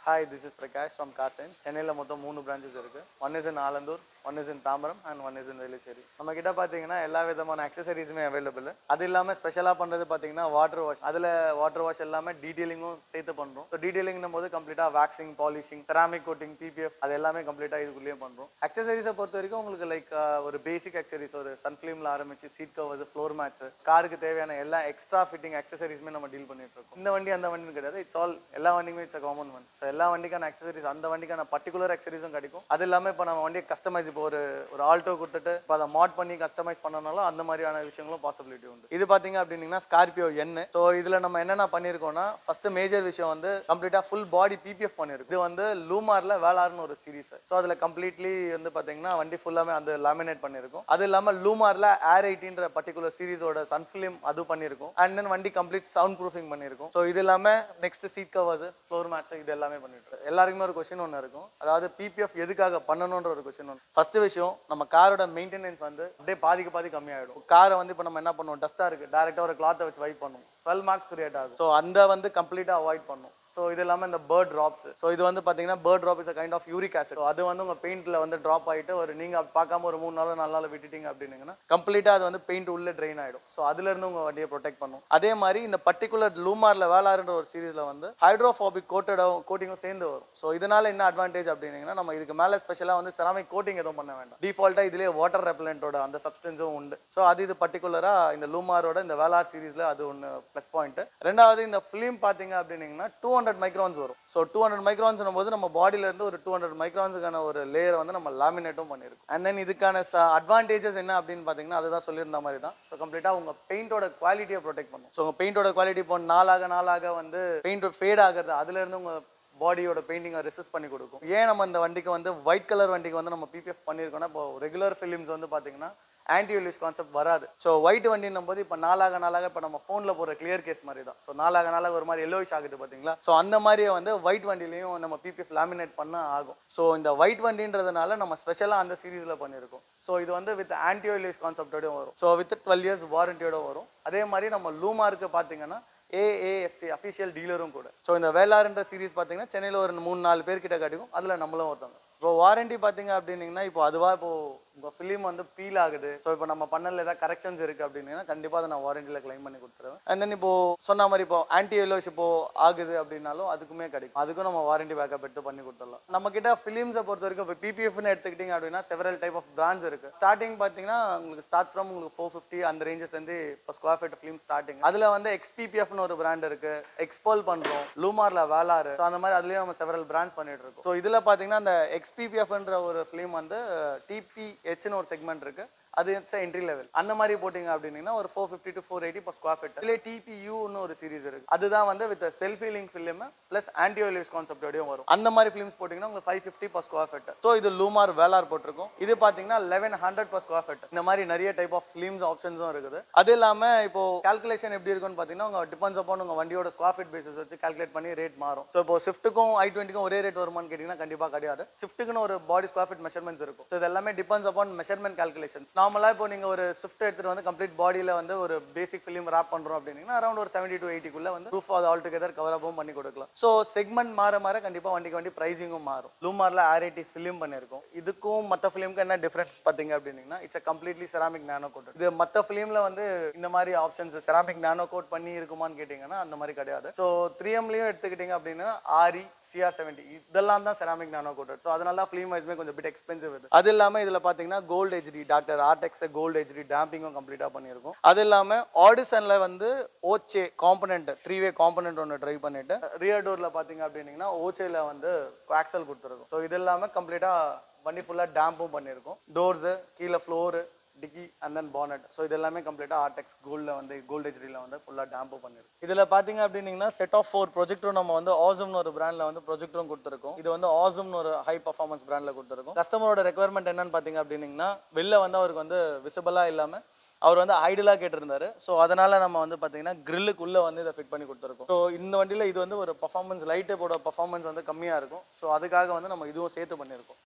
Hi this is Prakash from Kasan சென்னையில் மொத்தம் மூணு பிரான்ச்சஸ் இருக்கு one is in Alandur one is in Tambaram and one is in Velachery நம்ம கிட்ட பார்த்தீங்கன்னா எல்லா விதமான அக்சசரிஸுமே அவைலபிள் அது இல்லாமல் ஸ்பெஷலாக பண்ணுறது பார்த்தீங்கன்னா வாட்டர் வாஷ் அதில் வாட்டர் வாஷ் எல்லாமே டீட்டெயிலிங்கும் சேர்த்து பண்ணுறோம் ஸோ டீட்டெயிலிங்னும் போது கம்ப்ளீட்டாக waxing polishing ceramic coating PPF அது எல்லாமே கம்ப்ளீட்டாக இதுக்குள்ளேயே பண்ணுறோம் அக்சசரிஸை பொறுத்த வரைக்கும் உங்களுக்கு லைக் ஒரு பேசிக் அக்சசரிஸ் ஒரு சன்ஃபிலிமில் ஆரம்பிச்சு சீட் கவர்ஸ் ஃப்ளோர் மேட்ஸ் காருக்கு தேவையான எல்லா எக்ஸ்ட்ரா ஃபிட்டிங் அக்சசரிஸுமே நம்ம டீல் பண்ணிட்டு இருக்கோம் இந்த வண்டி அந்த வண்டின்னு கிடையாது இட்ஸ் ஆல் எல்லா வண்டியுமே இட்ஸ் காமன் ஒன் ஸோ எல்லா வண்டிக்கான அக்சசரிஸ் அந்த வண்டிக்கான பர்டிகுலர் அக்சசரிஸும் கிடைக்கும் அது இல்லாமல் இப்போ நம்ம வண்டியை கஸ்டமைஸ் இப்போ ஒரு ஒரு ஆல்டோ கொடுத்துட்டு இப்போ அதை மாட் பண்ணி கஸ்டமைஸ் பண்ணனாலும் அந்த மாதிரியான விஷயங்களும் பாசிபிலிட்டி உண்டு இது பார்த்தீங்க அப்படின்னீங்கன்னா ஸ்கார்பியோ என் ஸோ இதில் நம்ம என்னென்ன பண்ணியிருக்கோம்னா ஃபர்ஸ்ட் மேஜர் விஷயம் வந்து கம்ப்ளீட்டாக ஃபுல் பாடி பிபிஎஃப் பண்ணிருக்கு இது வந்து லூமாரில் வேளார்னு ஒரு சீரிஸ் ஸோ அதில் கம்ப்ளீட்லி வந்து பார்த்தீங்கன்னா வண்டி ஃபுல்லாமே அந்த லேமினேட் பண்ணியிருக்கும் அது இல்லாமல் லூமாரில் ஏர் எயிட்டின்ற பர்டிகுலர் சீரிஸோட சன்ஃபிலிம் அது பண்ணியிருக்கும் அண்ட் தென் வண்டி கம்ப்ளீட் சவுண்ட் ப்ரூஃபிங் பண்ணியிருக்கும் ஸோ இது இல்லாமல் next seat covers floor mats இது எல்லாமே பண்ணிட்டு இருக்கோம். எல்லாருக்குமே ஒரு கொஸ்டின் ஒன்று இருக்கும் அதாவது பிபிஎஃப் எதுக்காக பண்ணணுன்ற ஒரு கொஸ்டின் ஒன்று ஃபர்ஸ்ட் விஷயம் நம்ம காரோட மெயின்டெனன்ஸ் வந்து அப்படியே பாதிக்கு பாதி கம்மியாயிடும் காரை வந்து இப்போ நம்ம என்ன பண்ணுவோம் டஸ்ட்டாக இருக்குது டேரெக்டாக ஒரு கிளாத்தை வச்சு வைப் பண்ணுவோம் ஸ்வெல் மார்க்ஸ் கிரியேட் ஆகும் ஸோ அந்த வந்து கம்ப்ளீட்டாக அவாய்ட் பண்ணும் ஸோ இது இல்லாமல் இந்த பேர்ட் ட்ராப்ஸ் ஸோ இது வந்து பார்த்தீங்கன்னா bird drop is kind of uric acid அது வந்து உங்கள் பெயிண்ட்டில் வந்து ட்ராப் ஆகிட்டு ஒரு நீங்கள் பார்க்காம ஒரு மூணு நாள் நாலு நாள் விட்டுட்டீங்க அப்படின்னீங்கன்னா கம்ப்ளீட்டாக அது வந்து பெயிண்ட் உள்ளே ட்ரெயின் ஆகிடும் ஸோ அதுலேருந்து உங்கள் வண்டியை ப்ரொடெக்ட் பண்ணும் அதே மாதிரி இந்த பர்டிகுலர் லூமாரில் வேளாறுன்ற ஒரு சீரிஸில் வந்து ஹைட்ரோஃபாபிக் கோட்டடும் கோட்டிங்கும் சேர்ந்து வரும் ஸோ இதனால என்ன அட்வான்டேஜ் அப்படின்னீங்கன்னா நம்ம இதுக்கு மேலே ஸ்பெஷலாக வந்து செராமிக் கோட்டிங் எதுவும் பண்ண வேண்டாம் டிஃபால்ட்டாக இதுலேயே வாட்டர் ரெப்பலண்ட்டோட அந்த சப்ஸ்டன்ஸும் உண்டு ஸோ அது இது பர்டிகுலராக இந்த லூமாரோட இந்த வேளார் சீரிஸில் அது ஒன்று ப்ளஸ் பாயிண்ட் ரெண்டாவது இந்த ஃபிலிம் பார்த்தீங்க அப்படின்னீங்கன்னா டூ ஹண்ட்ரட் மைக்ரான்ஸ் வரும் ஸோ டூ ஹண்ட்ரட் மைக்ரான்ஸ் போது நம்ம பாடியில இருந்து ஒரு டூ ஹண்ட்ரட் மைக்ரான்ஸுக்கான ஒரு லேயர் வந்து நம்ம லேமினேட்டும் பண்ணியிருக்கோம் அண்ட் தென் இதுக்கான அட்வான்டேஜஸ் என்ன அப்படின்னு பார்த்தீங்கன்னா அதுதான் சொல்லியிருந்த மாதிரி தான் ஸோ கம்ப்ளீட்டாக உங்கள் பெயிண்டோட குவாலிட்டியை ப்ரொடெக்ட் பண்ணும் ஸோ உங்கள் பெயிண்டோட குவாலிட்டி இப்போ நாளாக நாளாக வந்து பெயிண்ட் ஃபேட் ஆகிறது அதுல இருந்து உங்கள் பாடியோட பெயிண்டிங்கை ரெசிஸ்ட் பண்ணி கொடுக்கும் ஏன் நம்ம இந்த வண்டிக்கு வந்து ஒயிட் கலர் வண்டிக்கு வந்து நம்ம பிபிஎஃப் பண்ணியிருக்கோம்னா இப்போ ரெகுலர் ஃபிலிம்ஸ் வந்து பார்த்தீங்கன்னா ஆன்டி யூலிஸ் கான்செப்ட் வராது ஸோ ஒயிட் வண்டின்னும் போது இப்போ நாளாக நாளாக இப்போ நம்ம ஃபோனில் போகிற கிளியர் கேஸ் மாதிரி தான் ஸோ நாளாக நாளாக ஒரு மாதிரி எல்லோயிஷ் ஆகுது பார்த்தீங்களா ஸோ அந்த மாதிரியே வந்து ஒயிட் வண்டிலையும் நம்ம பிபிஎஃப் லேமினேட் பண்ண ஆகும் ஸோ இந்த ஒயிட் வண்டின்றதுனால நம்ம ஸ்பெஷலாக அந்த சீரீஸில் பண்ணியிருக்கோம் ஸோ இது வந்து வித் ஆன்டி யூலிஸ் கான்செப்டோடய வரும் ஸோ வித் டுவெல் இயர்ஸ் வாரண்டியோட வரும் அதே மாதிரி நம்ம லூமார்க்கு பார்த்தீங்கன்னா ஏஏஎஃப்சி அஃபிஷியல் டீலரும் கூட ஸோ இந்த வேளாறுன்ற சீரிஸ் பார்த்தீங்கன்னா சென்னையில் ஒரு மூணு நாலு பேர் கிட்ட கிடைக்கும் அதில் நம்மளும் ஒருத்தவங்க இப்போ வாரண்டி பார்த்தீங்க அப்படின்னீங்கன்னா இப்போ அதுவாக இப்போ உங்கள் ஃபிலிம் வந்து பீல் ஆகுது ஸோ இப்போ நம்ம பண்ணல ஏதாவது கரெக்ஷன்ஸ் இருக்குது அப்படின்னா கண்டிப்பாக அதை நான் வாரண்டியில் க்ளைம் பண்ணி கொடுத்துருவேன் அண்ட் தென் இப்போ சொன்ன மாதிரி இப்போ ஆன்டி எல்லோஸ் இப்போ ஆகுது அப்படின்னாலும் அதுக்குமே கிடைக்கும் அதுக்கும் நம்ம வாரண்டி பேக்கப் எடுத்து பண்ணி கொடுத்துடலாம் நம்ம கிட்ட ஃபிலிம்ஸை பொறுத்த வரைக்கும் இப்போ பிபிஎஃப்னு எடுத்துக்கிட்டிங்க அப்படின்னா செவரல் டைப் ஆஃப் பிராண்ட்ஸ் இருக்கு ஸ்டார்டிங் பார்த்தீங்கன்னா உங்களுக்கு ஸ்டார்ட் ஃப்ரம் உங்களுக்கு ஃபோர் ஃபிஃப்டி அந்த ரேஞ்சஸ்லேருந்து இப்போ ஸ்கொயர் ஃபீட் ஃபிலிம் ஸ்டார்டிங் அதில் வந்து எக்ஸ்பிபிஎஃப்னு ஒரு பிராண்ட் இருக்கு எக்ஸ்போல் பண்ணுறோம் லூமார்ல வேலாறு ஸோ அந்த மாதிரி அதுலேயும் நம்ம செவரல் பிராண்ட்ஸ் பண்ணிட்டு இருக்கோம் ஸோ இதில் பார்த்தீங்கன்னா அந்த எக்ஸ்பிபிஎஃப்ன்ற ஒரு ஃபிலிம் வந்து டிபிஹெச்னு ஒரு செக்மெண்ட் இருக்கு அது என்ட்ரி லெவல் அந்த மாதிரி போட்டிங்க அப்படின்னீங்கன்னா ஒரு four fifty to four eighty per square feet இதிலே டிபியூன்னு ஒரு சீரிஸ் இருக்கு அதுதான் வந்து with self healing film plus anti yellowish கான்செப்டோடயும் வரும் அந்த மாதிரி ஃபிலிம்ஸ் போட்டிங்கன்னா உங்களுக்கு five fifty per square feet so இது லூமார் வேலார் போட்டிருக்கும் இது பார்த்தீங்கன்னா eleven hundred per square feet இந்த மாதிரி நிறைய டைப் ஆஃப் ஃபிலிம்ஸ் ஆப்ஷன்ஸும் இருக்குது அது இல்லாமல் இப்போ கால்குலேஷன் எப்படி இருக்குன்னு பார்த்தீங்கன்னா உங்க டிபெண்ட்ஸ் அப்பான் உங்க வண்டியோட ஸ்கொயர் ஃபீட் பேசிஸ் வச்சு கால்குலேட் பண்ணி ரேட் மாறும் ஸோ இப்போ ஸ்விஃப்ட்டுக்கும் ஐ டுவெண்ட்டிக்கும் ஒரே ரேட் வருமான்னு கேட்டிங்கன்னா கண்டிப்பாக கிடையாது ஸ்விஃப்ட்டுக்குன்னு ஒரு பாடி ஸ்கொயர் ஃபீட் மெஷர்மெண்ட்ஸ் இருக்கும் ஸோ இது எல்லாமே டிபெண்ட்ஸ் அப்பான் மெஷர்மெண்ட் கால்குலேஷன்ஸ் நார்மலாக இப்போ நீங்கள் ஒரு ஸ்விஃப்ட் எடுத்துட்டு வந்து கம்ப்ளீட் பாடியில் வந்து ஒரு பேசிக் ஃபிலிம் ரேப் பண்ணுறோம் அப்படின்னா அரௌண்ட் ஒரு செவன்டி டு எயிட்டிக்குள்ள வந்து ப்ரூஃப் அது ஆல் டுகெதர் கவர் அப்பும் பண்ணி கொடுக்கலாம் ஸோ செக்மெண்ட் மாற மாற கண்டிப்பாக வண்டிக்கு வண்டி ப்ரைஸிங்கும் மாறும் லூமாரில் ஆர்ஐடி ஃபிலிம் பண்ணியிருக்கோம் இதுக்கும் மற்ற ஃபிலிம்க்கு என்ன டிஃப்ரென்ஸ் பார்த்தீங்க அப்படின்னா it's completely ceramic nano coat இது மற்ற ஃபிலிமில் வந்து இந்த மாதிரி ஆப்ஷன்ஸ் செராமிக் நானோ கோட் பண்ணி இருக்குமான்னு கேட்டிங்கன்னா அந்த மாதிரி கிடையாது ஸோ த்ரீ எம்லையும் எடுத்துக்கிட்டிங்க அப்படின்னா ஆரி சிஆர் செவன்டி இதெல்லாம் தான் செராமிக் நானோ கோட்டட் ஸோ அதனால தான் ஃபிலிம் வைஸ்மே கொஞ்சம் பிட் எக்ஸ்பென்சிவ் இது அது இல்லாமல் இதில் பார்த்தீங்கன்னா கோல்டு ஹெச்டி டாக்டர் ஆர்டெக்ஸ் கோல்டு ஹெச்டி டேம்பிங்கும் கம்ப்ளீட்டாக பண்ணியிருக்கும் அது இல்லாமல் ஆடிசனில் வந்து ஓச்சே காம்பனண்ட் த்ரீ வே காம்பனண்ட் ஒன்று ட்ரை பண்ணிட்டு ரியர் டோரில் பார்த்தீங்க அப்படின்னீங்கன்னா ஓச்சேல வந்து ஆக்சல் கொடுத்துருக்கும் ஸோ இது இல்லாமல் கம்ப்ளீட்டாக வண்டி ஃபுல்லாக டேம்பும் பண்ணியிருக்கும் டோர்ஸு கீழே floor dicky and then bonnet so இது எல்லாமே கம்ப்ளீட்டாக ஆர்டெக்ஸ் கோல்டில் வந்து கோல்ட் ஹெச்டியில் வந்து ஃபுல்லாக டேம்போ பண்ணிருக்கு இதில் பார்த்தீங்க அப்படின்னீங்கன்னா செட் ஆஃப் ஃபோர் ப்ரொஜெக்டரும் நம்ம வந்து ஆசம்னு ஒரு பிராண்டில் வந்து ப்ரொஜெக்டரும் கொடுத்துருக்கோம் இது வந்து ஆசம்னு ஒரு ஹை பர்ஃபார்மன்ஸ் பிராண்டில் கொடுத்துருக்கோம் கஸ்டமரோட ரெக்குவயர்மெண்ட் என்னன்னு பார்த்தீங்க அப்படின்னீங்கன்னா வெளில வந்து அவருக்கு வந்து விசிபிளாக இல்லாமல் அவர் வந்து ஐடலாக கேட்டிருந்தாரு ஸோ அதனால நம்ம வந்து பார்த்தீங்கன்னா கிரில்லுக்குள்ளே வந்து இதை ஃபிட் பண்ணி கொடுத்துருக்கோம் ஸோ இந்த வண்டியில் இது வந்து ஒரு பர்ஃபார்மன்ஸ் லைட்டோட பர்ஃபார்மன்ஸ் வந்து கம்மியாக இருக்கும் ஸோ அதுக்காக வந்து நம்ம இதுவும் சேர்த்து பண்ணியிருக்கோம்